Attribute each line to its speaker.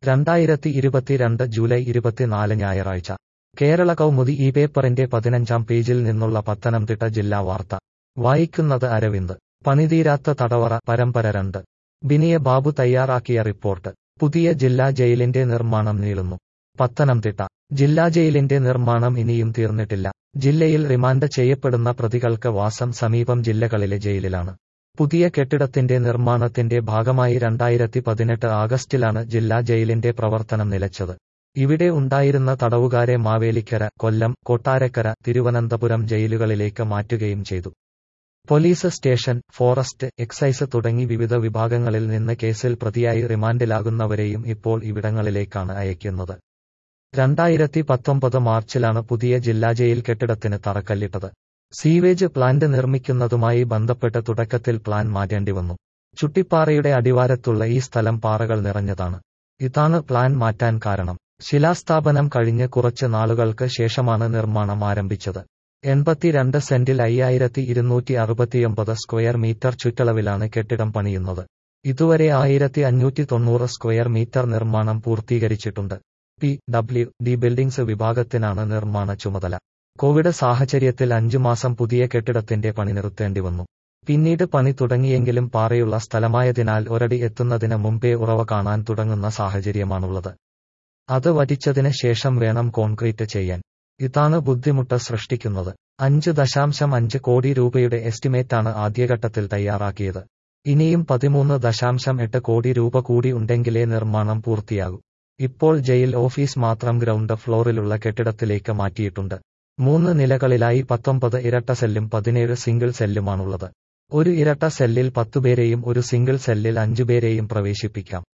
Speaker 1: രണ്ടായിരത്തി ഇരുപത്തിരണ്ട് ജൂലൈ ഇരുപത്തിനാല് ഞായറാഴ്ച കേരള കൗമുദി ഈ പേപ്പറിന്റെ പതിനഞ്ചാം പേജിൽ നിന്നുള്ള പത്തനംതിട്ട ജില്ലാ വാർത്ത വായിക്കുന്നത് അരവിന്ദ് പണിതീരാത്ത തടവറ പരമ്പര രണ്ട് ബിനിയ ബാബു തയ്യാറാക്കിയ റിപ്പോർട്ട് പുതിയ ജില്ലാ ജയിലിന്റെ നിർമ്മാണം നീളുന്നു പത്തനംതിട്ട ജില്ലാ ജയിലിന്റെ നിർമ്മാണം ഇനിയും തീർന്നിട്ടില്ല ജില്ലയിൽ റിമാൻഡ് ചെയ്യപ്പെടുന്ന പ്രതികൾക്ക് വാസം സമീപം ജില്ലകളിലെ ജയിലിലാണ് പുതിയ കെട്ടിടത്തിന്റെ നിർമ്മാണത്തിന്റെ ഭാഗമായി രണ്ടായിരത്തി പതിനെട്ട് ആഗസ്റ്റിലാണ് ജില്ലാ ജയിലിന്റെ പ്രവർത്തനം നിലച്ചത് ഇവിടെ ഉണ്ടായിരുന്ന തടവുകാരെ മാവേലിക്കര കൊല്ലം കൊട്ടാരക്കര തിരുവനന്തപുരം ജയിലുകളിലേക്ക് മാറ്റുകയും ചെയ്തു പോലീസ് സ്റ്റേഷൻ ഫോറസ്റ്റ് എക്സൈസ് തുടങ്ങി വിവിധ വിഭാഗങ്ങളിൽ നിന്ന് കേസിൽ പ്രതിയായി റിമാൻഡിലാകുന്നവരെയും ഇപ്പോൾ ഇവിടങ്ങളിലേക്കാണ് അയക്കുന്നത് രണ്ടായിരത്തി പത്തൊമ്പത് മാർച്ചിലാണ് പുതിയ ജില്ലാ ജയിൽ കെട്ടിടത്തിന് തറക്കല്ലിട്ടത് സീവേജ് പ്ലാന്റ് നിർമ്മിക്കുന്നതുമായി ബന്ധപ്പെട്ട് തുടക്കത്തിൽ പ്ലാൻ മാറ്റേണ്ടി വന്നു ചുട്ടിപ്പാറയുടെ അടിവാരത്തുള്ള ഈ സ്ഥലം പാറകൾ നിറഞ്ഞതാണ് ഇതാണ് പ്ലാൻ മാറ്റാൻ കാരണം ശിലാസ്ഥാപനം കഴിഞ്ഞ് കുറച്ച് നാളുകൾക്ക് ശേഷമാണ് നിർമ്മാണം ആരംഭിച്ചത് എൺപത്തിരണ്ട് സെന്റിൽ അയ്യായിരത്തി ഇരുന്നൂറ്റി അറുപത്തിയൊമ്പത് സ്ക്വയർ മീറ്റർ ചുറ്റളവിലാണ് കെട്ടിടം പണിയുന്നത് ഇതുവരെ ആയിരത്തി അഞ്ഞൂറ്റി തൊണ്ണൂറ് സ്ക്വയർ മീറ്റർ നിർമ്മാണം പൂർത്തീകരിച്ചിട്ടുണ്ട് പി ഡബ്ല്യു ഡി ബിൽഡിംഗ്സ് വിഭാഗത്തിനാണ് നിർമ്മാണ ചുമതല കോവിഡ് സാഹചര്യത്തിൽ അഞ്ചു മാസം പുതിയ കെട്ടിടത്തിന്റെ പണി നിർത്തേണ്ടി വന്നു പിന്നീട് പണി തുടങ്ങിയെങ്കിലും പാറയുള്ള സ്ഥലമായതിനാൽ ഒരടി എത്തുന്നതിന് മുമ്പേ ഉറവ കാണാൻ തുടങ്ങുന്ന സാഹചര്യമാണുള്ളത് അത് വറ്റിച്ചതിന് ശേഷം വേണം കോൺക്രീറ്റ് ചെയ്യാൻ ഇതാണ് ബുദ്ധിമുട്ട് സൃഷ്ടിക്കുന്നത് അഞ്ച് ദശാംശം അഞ്ച് കോടി രൂപയുടെ എസ്റ്റിമേറ്റാണ് ആദ്യഘട്ടത്തിൽ തയ്യാറാക്കിയത് ഇനിയും പതിമൂന്ന് ദശാംശം എട്ട് കോടി രൂപ കൂടി ഉണ്ടെങ്കിലേ നിർമ്മാണം പൂർത്തിയാകൂ ഇപ്പോൾ ജയിൽ ഓഫീസ് മാത്രം ഗ്രൗണ്ട് ഫ്ലോറിലുള്ള കെട്ടിടത്തിലേക്ക് മാറ്റിയിട്ടുണ്ട് മൂന്ന് നിലകളിലായി പത്തൊമ്പത് ഇരട്ട സെല്ലും പതിനേഴ് സിംഗിൾ സെല്ലുമാണുള്ളത് ഒരു ഇരട്ട സെല്ലിൽ പത്തുപേരെയും ഒരു സിംഗിൾ സെല്ലിൽ അഞ്ചുപേരെയും പ്രവേശിപ്പിക്കാം